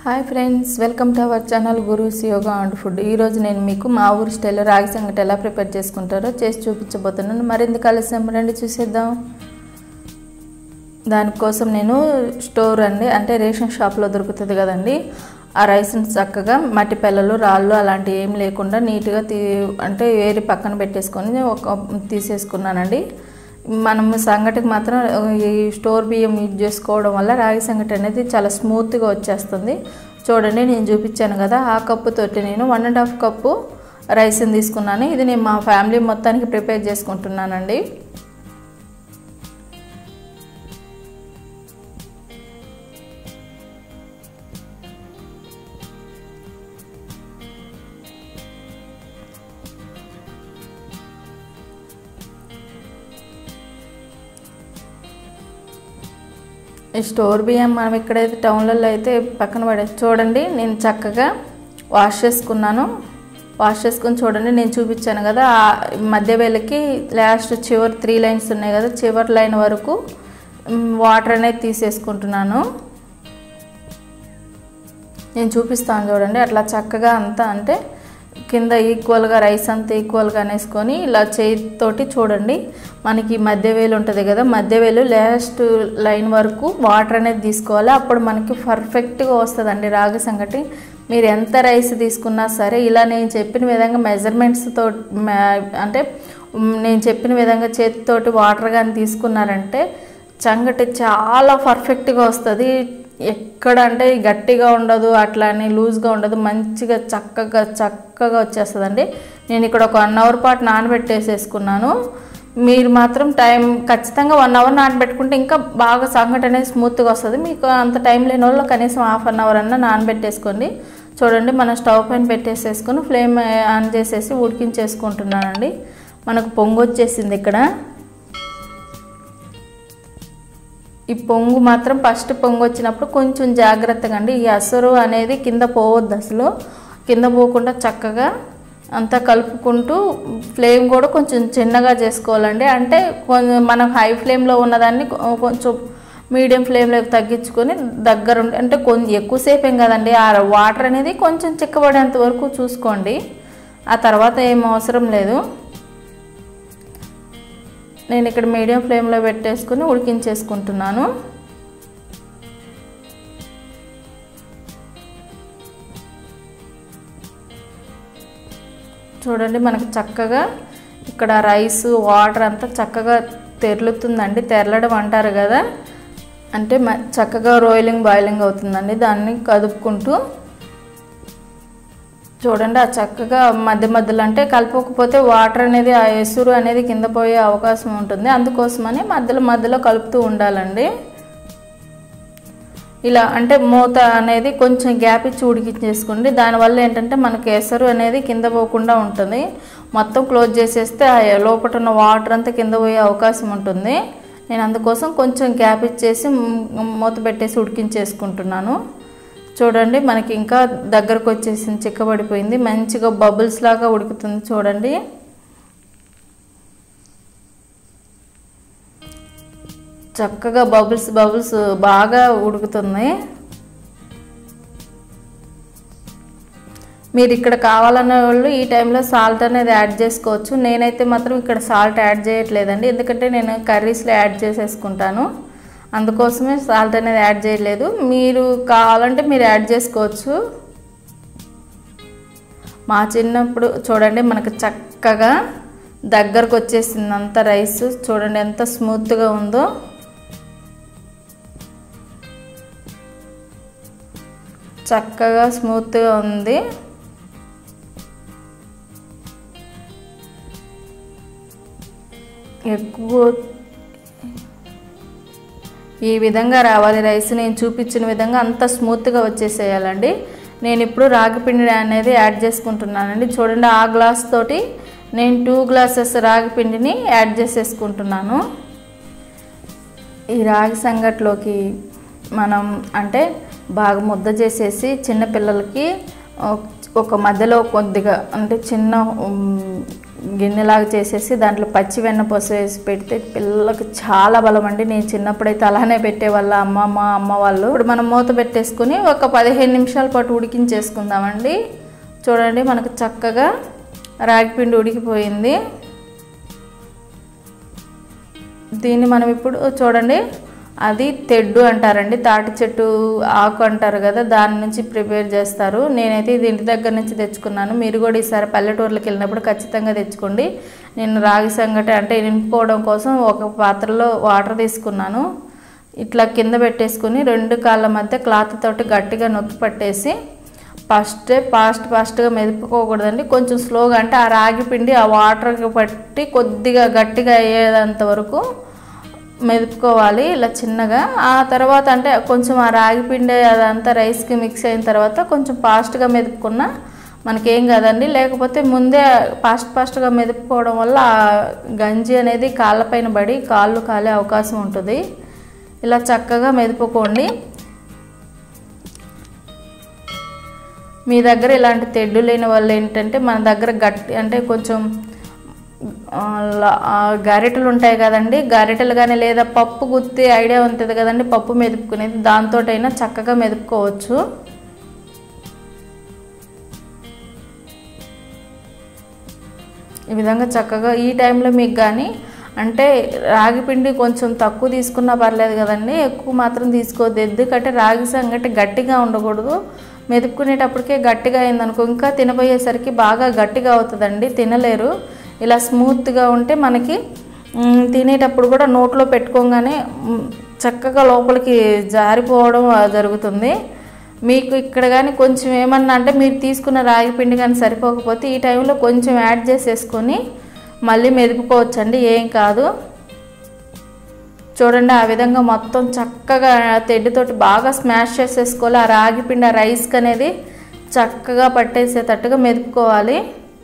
hi friends welcome to our channel Gurus yoga and food ఈరోజు నేను మీకు మా ఊరి స్టైల్లో రాగి సంగటి ఎలా ప్రిపేర్ చేసుకుంటారో చేసి చూపించబోతున్నాను మరింత ఆలస్యం రండి చూసేద్దాం దానికోసం నేను స్టోర్ అండి అంటే రేషన్ షాప్లో దొరుకుతుంది కదండి ఆ రైస్ని చక్కగా మట్టి పిల్లలు రాళ్ళు అలాంటివి ఏం లేకుండా నీట్గా తీ అంటే ఏరి పక్కన పెట్టేసుకొని ఒక తీసేసుకున్నానండి మనం సంగటికి మాత్రం ఈ స్టోర్ బియ్యం యూజ్ చేసుకోవడం వల్ల రాగి సంగటి అనేది చాలా స్మూత్గా వచ్చేస్తుంది చూడండి నేను చూపించాను కదా ఆ కప్పు తోటి నేను వన్ అండ్ హాఫ్ కప్పు రైస్ని తీసుకున్నాను ఇది నేను మా ఫ్యామిలీ మొత్తానికి ప్రిపేర్ చేసుకుంటున్నానండి ఈ స్టోర్ బియ్యం మనం ఇక్కడైతే టౌన్లలో అయితే పక్కన పడే చూడండి నేను చక్కగా వాష్ చేసుకున్నాను వాష్ చేసుకుని చూడండి నేను చూపించాను కదా ఆ మధ్య వేలకి లాస్ట్ చివరి త్రీ లైన్స్ ఉన్నాయి కదా చివరి లైన్ వరకు వాటర్ అనేది తీసేసుకుంటున్నాను నేను చూపిస్తాను చూడండి అట్లా చక్కగా అంతా అంటే కింద ఈక్వల్గా రైస్ అంతా ఈక్వల్గా అనేసుకొని ఇలా చేతితోటి చూడండి మనకి మధ్య వేలు ఉంటుంది కదా మధ్య వేలు లాస్ట్ లైన్ వరకు వాటర్ అనేది తీసుకోవాలి అప్పుడు మనకి పర్ఫెక్ట్గా వస్తుందండి రాగి సంగటి మీరు ఎంత రైస్ తీసుకున్నా సరే ఇలా నేను చెప్పిన విధంగా మెజర్మెంట్స్తో అంటే నేను చెప్పిన విధంగా చేతితోటి వాటర్ కానీ తీసుకున్నారంటే సంగటి చాలా పర్ఫెక్ట్గా వస్తుంది ఎక్కడ అంటే గట్టిగా ఉండదు అట్లా అని లూజ్గా ఉండదు మంచిగా చక్కగా చక్కగా వచ్చేస్తుందండి నేను ఇక్కడ ఒక వన్ అవర్ పాటు నానబెట్టేసేసుకున్నాను మీరు మాత్రం టైం ఖచ్చితంగా వన్ అవర్ నానబెట్టుకుంటే ఇంకా బాగా సంగటి అనేది స్మూత్గా వస్తుంది మీకు అంత టైం లేని వాళ్ళు కనీసం హాఫ్ అన్ అవర్ అన్నా నానబెట్టేసుకోండి చూడండి మనం స్టవ్ పైన పెట్టేసేసుకొని ఫ్లేమ్ ఆన్ చేసేసి ఉడికించేసుకుంటున్నానండి మనకు పొంగు వచ్చేసింది ఇక్కడ ఈ పొంగు మాత్రం ఫస్ట్ పొంగు వచ్చినప్పుడు కొంచెం జాగ్రత్తగా అండి ఈ అసరు అనేది కింద పోవద్దు అసలు కింద పోకుండా చక్కగా అంతా కలుపుకుంటూ ఫ్లేమ్ కూడా కొంచెం చిన్నగా చేసుకోవాలండి అంటే కొంచెం మనం హై ఫ్లేమ్లో ఉన్నదాన్ని కొంచెం మీడియం ఫ్లేమ్లోకి తగ్గించుకొని దగ్గర ఉండి అంటే కొంచెం ఎక్కువసేపు ఏం కదండి ఆ వాటర్ అనేది కొంచెం చిక్కబడేంత వరకు చూసుకోండి ఆ తర్వాత ఏం అవసరం లేదు నేను ఇక్కడ మీడియం ఫ్లేమ్లో పెట్టేసుకుని ఉడికించేసుకుంటున్నాను చూడండి మనకి చక్కగా ఇక్కడ రైస్ వాటర్ అంతా చక్కగా తెరులుతుందండి తెరలడం అంటారు కదా అంటే చక్కగా రోయిలింగ్ బాయిలింగ్ అవుతుందండి దాన్ని కదుపుకుంటూ చూడండి ఆ చక్కగా మధ్య మధ్యలో అంటే కలపకపోతే వాటర్ అనేది ఆ ఎసురు అనేది కింద పోయే అవకాశం ఉంటుంది అందుకోసమని మధ్యలో మధ్యలో కలుపుతూ ఉండాలండి ఇలా అంటే మూత అనేది కొంచెం గ్యాప్ ఇచ్చి ఉడికించేసుకోండి దానివల్ల ఏంటంటే మనకి ఎసరు అనేది కింద పోకుండా ఉంటుంది మొత్తం క్లోజ్ చేసేస్తే ఆ లోపల ఉన్న వాటర్ అంతా కింద పోయే అవకాశం ఉంటుంది నేను అందుకోసం కొంచెం గ్యాప్ ఇచ్చేసి మూత పెట్టేసి ఉడికించేసుకుంటున్నాను చూడండి మనకి ఇంకా దగ్గరకు వచ్చేసింది చిక్కబడిపోయింది మంచిగా బబుల్స్ లాగా ఉడుకుతుంది చూడండి చక్కగా బబుల్స్ బబుల్స్ బాగా ఉడుకుతుంది మీరు ఇక్కడ కావాలనే వాళ్ళు ఈ టైంలో సాల్ట్ అనేది యాడ్ చేసుకోవచ్చు నేనైతే మాత్రం ఇక్కడ సాల్ట్ యాడ్ చేయట్లేదండి ఎందుకంటే నేను కర్రీస్లో యాడ్ చేసేసుకుంటాను అందుకోసమే సాల్ట్ అనేది యాడ్ చేయలేదు మీరు కావాలంటే మీరు యాడ్ చేసుకోవచ్చు మా చిన్నప్పుడు చూడండి మనకు చక్కగా దగ్గరకు వచ్చేసింది అంత రైస్ చూడండి ఎంత స్మూత్గా ఉందో చక్కగా స్మూత్గా ఉంది ఎక్కువ ఈ విధంగా రావాలి రైస్ నేను చూపించిన విధంగా అంత స్మూత్గా వచ్చేసేయాలండి నేను ఇప్పుడు రాగి పిండి అనేది యాడ్ చేసుకుంటున్నానండి చూడండి ఆ గ్లాస్ తోటి నేను టూ గ్లాసెస్ రాగి పిండిని యాడ్ చేసేసుకుంటున్నాను ఈ రాగి సంగట్లోకి మనం అంటే బాగా ముద్ద చేసేసి చిన్నపిల్లలకి ఒక మధ్యలో కొద్దిగా అంటే చిన్న గిన్నెలాగా చేసేసి దాంట్లో పచ్చి వెన్న పొస వేసి పెడితే పిల్లలకు చాలా బలం అండి నేను చిన్నప్పుడైతే అలానే పెట్టేవాళ్ళ అమ్మమ్మ అమ్మ వాళ్ళు ఇప్పుడు మనం మూత పెట్టేసుకుని ఒక పదిహేను నిమిషాల పాటు ఉడికించేసుకుందామండి చూడండి మనకు చక్కగా రాగిపిండి ఉడికిపోయింది దీన్ని మనం ఇప్పుడు చూడండి అది తెడ్డు అంటారండి తాటి చెట్టు ఆకు అంటారు కదా దాని నుంచి ప్రిపేర్ చేస్తారు నేనైతే ఇది ఇంటి దగ్గర నుంచి తెచ్చుకున్నాను మీరు కూడా ఈసారి పల్లెటూర్లకు వెళ్ళినప్పుడు ఖచ్చితంగా తెచ్చుకోండి నేను రాగి సంగటి అంటే నింపుకోవడం కోసం ఒక పాత్రలో వాటర్ తీసుకున్నాను ఇట్లా కింద పెట్టేసుకుని రెండు కాళ్ళ మధ్య క్లాత్ తోటి గట్టిగా నొక్కి పట్టేసి ఫస్ట్ ఫాస్ట్ ఫాస్ట్గా మెదుపుకోకూడదండి కొంచెం స్లోగా అంటే ఆ రాగి పిండి ఆ వాటర్కి పట్టి కొద్దిగా గట్టిగా అయ్యేంత వరకు మెదుపుకోవాలి ఇలా చిన్నగా ఆ తర్వాత అంటే కొంచెం ఆ రాగి పిండి అదంతా రైస్కి మిక్స్ అయిన తర్వాత కొంచెం ఫాస్ట్గా మెదుపుకున్న మనకేం కాదండి లేకపోతే ముందే ఫాస్ట్ ఫాస్ట్గా మెదుపుకోవడం వల్ల ఆ గంజి అనేది కాళ్ళపైన పడి కాళ్ళు కాలే అవకాశం ఉంటుంది ఇలా చక్కగా మెదుపుకోండి మీ దగ్గర ఇలాంటి తెడ్డు లేని వాళ్ళు ఏంటంటే మన దగ్గర గట్టి అంటే కొంచెం ఆ, ల- ఆ, గరిటెలు ఉంటాయి కదండి గరిటెలు కానీ లేదా పప్పు గుత్తి ఐడియా ఉంటుంది కదండి పప్పు మెదుపుకునేది దాంతోటైనా చక్కగా మెదుపుకోవచ్చు ఈ విధంగా చక్కగా ఈ టైంలో మీకు కానీ అంటే రాగి పిండి కొంచెం తక్కువ తీసుకున్నా పర్లేదు కదండి ఎక్కువ మాత్రం తీసుకోవద్దు ఎందుకంటే రాగి సంగటి గట్టిగా ఉండకూడదు మెదుపుకునేటప్పటికే గట్టిగా అయిందనుకో ఇంకా తినబోయేసరికి బాగా గట్టిగా అవుతుందండి తినలేరు ఇలా స్మూత్గా ఉంటే మనకి మ్, తినేటప్పుడు కూడా నోట్లో పెట్టుకోగానే మ్, చక్కగా లోపలికి జారిపోవడం ఆ, జరుగుతుంది మీకు ఇక్కడ కానీ కొంచెం ఏమన్నా అంటే మీరు తీసుకున్న రాగి పిండి కానీ సరిపోకపోతే ఈ టైంలో కొంచెం యాడ్ చేసేసుకొని మళ్ళీ మెదుపుకోవచ్చండి ఏం కాదు చూడండి ఆ విధంగా మొత్తం చక్కగా తెడ్డుతోటి బాగా స్మాష్ చేసేసుకోవాలి ఆ రాగి పిండి ఆ రైస్కి అనేది చక్కగా పట్టేసేటట్టుగా మెదుపుకోవాలి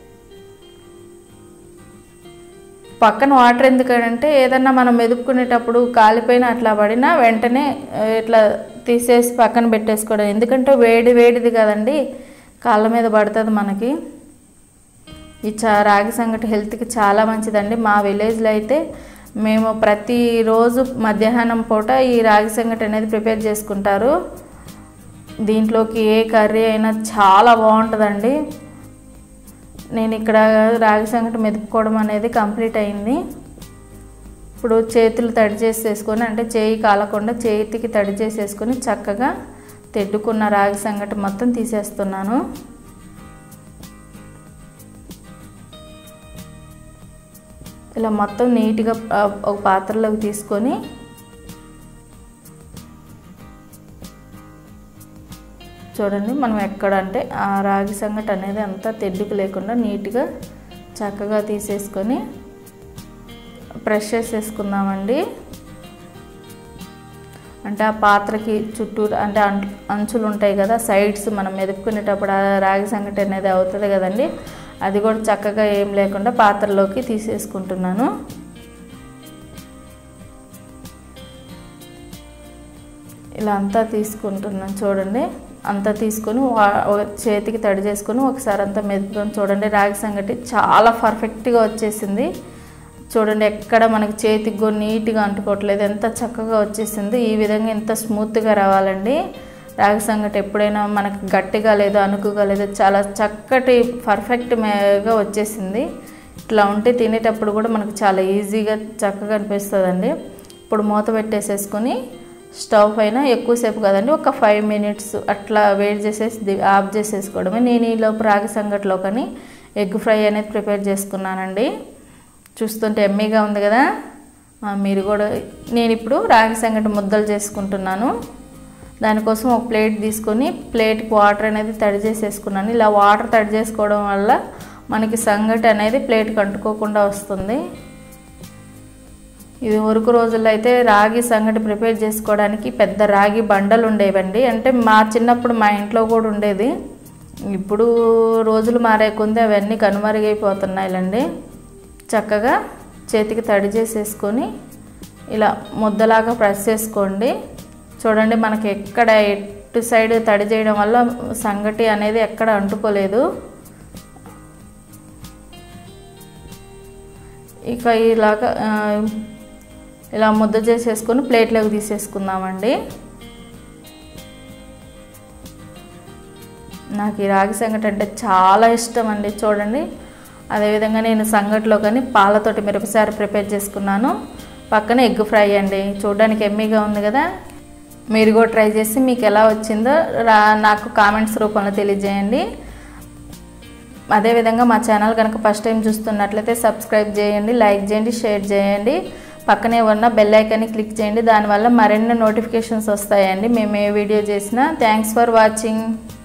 పక్కన వాటర్ ఎందుకంటే ఏదన్నా మనం మెదుపుకునేటప్పుడు కాలిపోయిన అట్లా పడినా వెంటనే ఆ, ఇట్లా తీసేసి పక్కన పెట్టేసుకోవడం ఎందుకంటే వేడి వేడిది కదండి కాళ్ళ మీద పడుతుంది మనకి ఈ చా రాగి సంగటి హెల్త్కి చాలా మంచిదండి మా విలేజ్లో అయితే మేము ప్రతిరోజు మధ్యాహ్నం పూట ఈ రాగి సంగటి అనేది ప్రిపేర్ చేసుకుంటారు దీంట్లోకి ఏ కర్రీ అయినా చాలా బాగుంటుందండి నేను ఇక్కడ రాగి సంగటి మెదుపుకోవడం అనేది కంప్లీట్ అయింది ఇప్పుడు చేతులు తడి చేసేసుకొని అంటే చేయి కాలకుండా చేతికి తడి చేసేసుకొని చక్కగా తెడ్డుకున్న రాగి సంగటి మొత్తం తీసేస్తున్నాను ఇలా మొత్తం నీట్గా ఆ, ఒక పాత్రలోకి తీసుకొని చూడండి మనం ఎక్కడ అంటే ఆ రాగి సంగటి అనేది అంతా తెడ్డుకు లేకుండా నీట్గా చక్కగా తీసేసుకొని ప్రెష్ చేసేసుకుందామండి అంటే ఆ పాత్రకి చుట్టూ అంటే అం- అంచులు ఉంటాయి కదా సైడ్స్ మనం మెదుపుకునేటప్పుడు ఆ రాగి సంగటి అనేది అవుతుంది కదండి అది కూడా చక్కగా ఏం లేకుండా పాత్రలోకి తీసేసుకుంటున్నాను ఇలా అంతా తీసుకుంటున్నాను చూడండి అంతా తీసుకొని వా- ఒక చేతికి తడి చేసుకొని ఒకసారి అంతా మెదుపుకొని చూడండి రాగి సంగటి చాలా పర్ఫెక్ట్గా వచ్చేసింది చూడండి ఎక్కడ మనకి చేతికి కూడా నీట్గా అంటుకోవట్లేదు ఎంత చక్కగా వచ్చేసింది ఈ విధంగా ఎంత స్మూత్గా రావాలండి రాగి సంగటి ఎప్పుడైనా మనకి గట్టిగా లేదు అనుకుగా లేదు చాలా చక్కటి పర్ఫెక్ట్ మేగా వచ్చేసింది ఇట్లా ఉంటే తినేటప్పుడు కూడా మనకు చాలా ఈజీగా చక్కగా అనిపిస్తుందండి ఇప్పుడు మూత పెట్టేసేసుకొని స్టవ్ పైన ఎక్కువసేపు కదండి ఒక ఫైవ్ మినిట్స్ అట్లా వేడి చేసేసి ది- ఆఫ్ చేసేసుకోవడమే నేను ఈలోపు రాగి సంగట్లో కానీ ఎగ్ ఫ్రై అనేది ప్రిపేర్ చేసుకున్నానండి చూస్తుంటే ఎమ్మీగా ఉంది కదా ఆ, మీరు కూడా నేను ఇప్పుడు రాగి సంగటి ముద్దలు చేసుకుంటున్నాను దానికోసం ఒక ప్లేట్ తీసుకొని ప్లేట్కి వాటర్ అనేది తడి చేసేసుకున్నాను ఇలా వాటర్ తడి చేసుకోవడం వల్ల మనకి సంగటి అనేది ప్లేట్కి అంటుకోకుండా వస్తుంది ఇది వరకు రోజుల్లో అయితే రాగి సంగటి ప్రిపేర్ చేసుకోవడానికి పెద్ద రాగి బండలు ఉండేవండి అంటే మా చిన్నప్పుడు మా ఇంట్లో కూడా ఉండేది ఇప్పుడు రోజులు మారే కొంది అవన్నీ కనుమరుగైపోతున్నాయిలండి చక్కగా చేతికి తడి చేసేసుకొని ఇలా ముద్దలాగా ప్రెస్ చేసుకోండి చూడండి మనకి ఎక్కడ ఎటు సైడ్ తడి చేయడం వల్ల సంగటి అనేది ఎక్కడ అంటుకోలేదు ఇక ఇలాగ ఆ, ఇలా ముద్ద చేసేసుకొని ప్లేట్లోకి తీసేసుకుందామండి నాకు ఈ రాగి సంగటి అంటే చాలా ఇష్టం అండి చూడండి అదేవిధంగా నేను సంగటిలో కానీ పాలతోటి మిరపసారు ప్రిపేర్ చేసుకున్నాను పక్కన ఎగ్ ఫ్రై అండి చూడడానికి ఎమ్మీగా ఉంది కదా మీరు కూడా ట్రై చేసి మీకు ఎలా వచ్చిందో రా నాకు కామెంట్స్ రూపంలో తెలియజేయండి అదేవిధంగా మా ఛానల్ కనుక ఫస్ట్ టైం చూస్తున్నట్లయితే సబ్స్క్రైబ్ చేయండి లైక్ చేయండి షేర్ చేయండి పక్కనే ఉన్న బెల్ ఐకాన్ని క్లిక్ చేయండి దానివల్ల మరిన్ని నోటిఫికేషన్స్ వస్తాయండి మేము ఏ వీడియో చేసినా థ్యాంక్స్ ఫర్ వాచింగ్